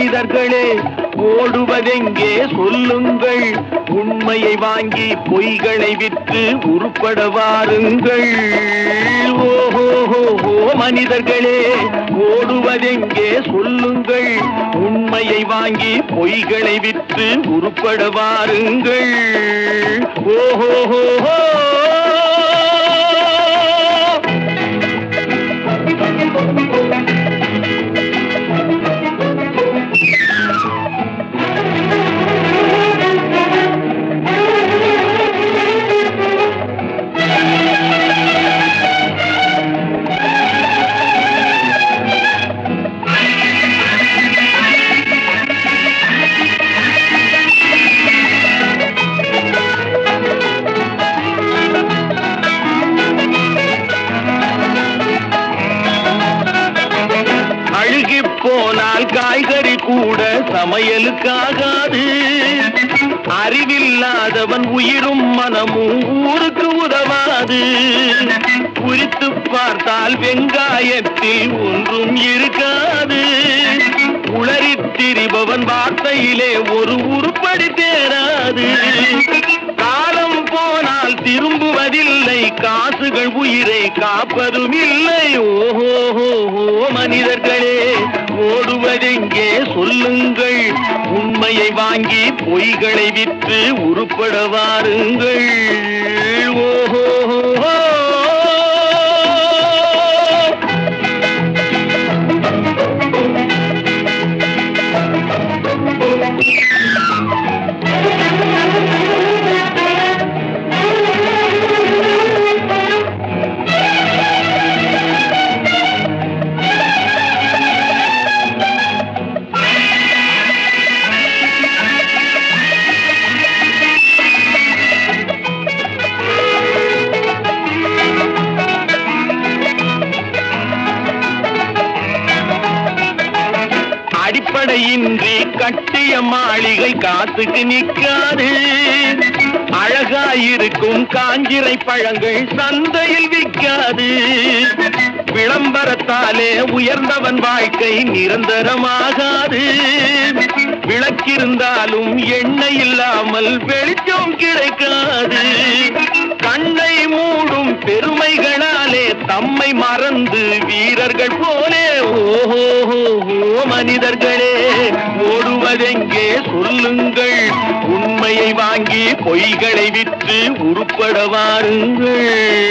மனிதர்களே ஓடுவதெங்கே சொல்லுங்கள் உண்மையை வாங்கி பொய்களை விற்று உருப்பட வாருங்கள் ஓஹோ மனிதர்களே ஓடுவதெங்கே சொல்லுங்கள் உண்மையை வாங்கி பொய்களை விற்று உருப்பட வாருங்கள் ஓஹோ அழுகி போனால் காய்கறி கூட சமையலுக்காகாது அறிவில்லாதவன் உயிரும் மனமும் ஊருக்கு உதவாது குறித்து பார்த்தால் வெங்காயத்தில் ஒன்றும் இருக்காது உளறித் திரிபவன் வார்த்தையிலே ஒரு உருப்படி தேராது காலம் போனால் திரும்புவதில்லை காசுகள் உயிரை காப்பதும் இல்லை ஓஹோ மனிதர்களே ஓடுவதெங்கே சொல்லுங்கள் உண்மையை வாங்கி பொய்களை விற்று உருப்பட வாருங்கள் ஓஹோ அடிப்படையின்றி கட்டிய மாளிகை காத்துக்கு நிற்காது அழகாயிருக்கும் காஞ்சிரை பழங்கள் சந்தையில் விற்காது விளம்பரத்தாலே உயர்ந்தவன் வாழ்க்கை நிரந்தரமாகாது விளக்கிருந்தாலும் எண்ணெய் இல்லாமல் வெளிச்சம் கிடைக்காது கண்ணை மூடும் பெருமைகளாலே தம்மை மறந்து வீரர்கள் போலே ஓஹோ மனிதர்களே ஓடுவதெங்கே சொல்லுங்கள் உண்மையை வாங்கி பொய்களை விற்று உருப்பட வாருங்கள்